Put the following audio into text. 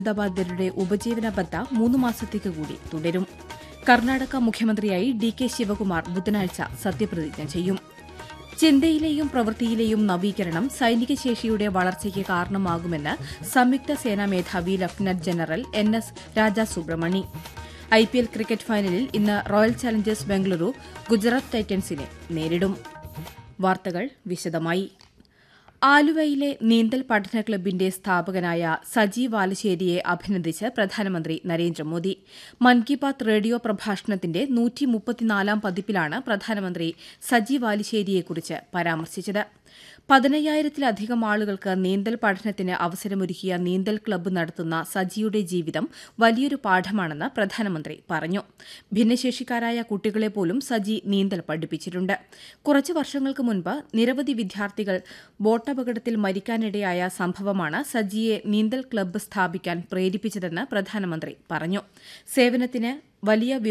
അഹമ്മദാബാദരുടെ ഉപജീവന ബത്ത മൂന്ന് മാസത്തേക്ക് കൂടി തുടരും കർണാടക മുഖ്യമന്ത്രിയായി ഡി കെ ശിവകുമാർ ബുധനാഴ്ച സത്യപ്രതിജ്ഞ ചെയ്യും ചിന്തയിലെയും പ്രവൃത്തിയിലെയും നവീകരണം സൈനിക ശേഷിയുടെ വളർച്ചയ്ക്ക് കാരണമാകുമെന്ന് സംയുക്ത സേനാ മേധാവി lieutenant general N S Raja Subramani I P L cricket ഫൈനലിൽ ഇന്ന് റോയൽ ചലഞ്ചേഴ്സ് ബംഗളൂരു ഗുജറാത്ത് ടൈറ്റൻസിനെ നേരിടും വാർത്തകൾ വിശദമായി ആലുവയിലെ നീന്തൽ പഠന ക്ലബിന്റെ സ്ഥാപകനായ സജി വാലശ്ശേരിയെ അഭിനന്ദിച്ച് പ്രധാനമന്ത്രി നരേന്ദ്രമോദി മൻ കി ബാത് റേഡിയോ പ്രഭാഷണത്തിന്റെ നൂറ്റിമുപ്പത്തിനാലാം പതിപ്പിലാണ് പ്രധാനമന്ത്രി സജി വാലിശ്ശേരിയെക്കുറിച്ച് പരാമർശിച്ചത് പതിനയ്യായിരത്തിലധികം ആളുകൾക്ക് നീന്തൽ പഠനത്തിന് അവസരമൊരുക്കിയ നീന്തൽ ക്ലബ്ബ് നടത്തുന്ന സജിയുടെ ജീവിതം വലിയൊരു പാഠമാണെന്ന് പ്രധാനമന്ത്രി പറഞ്ഞു ഭിന്നശേഷിക്കാരായ കുട്ടികളെ പോലും സജി നീന്തൽ പഠിപ്പിച്ചിട്ടുണ്ട് കുറച്ചു വർഷങ്ങൾക്ക് മുൻപ് നിരവധി വിദ്യാർത്ഥികൾ ബോട്ടപകടത്തിൽ മരിക്കാനിടയായ സംഭവമാണ് സജിയെ നീന്തൽ ക്ലബ്ബ് സ്ഥാപിക്കാൻ പ്രേരിപ്പിച്ചതെന്ന് പ്രധാനമന്ത്രി പറഞ്ഞു സേവനത്തിന് വലിയ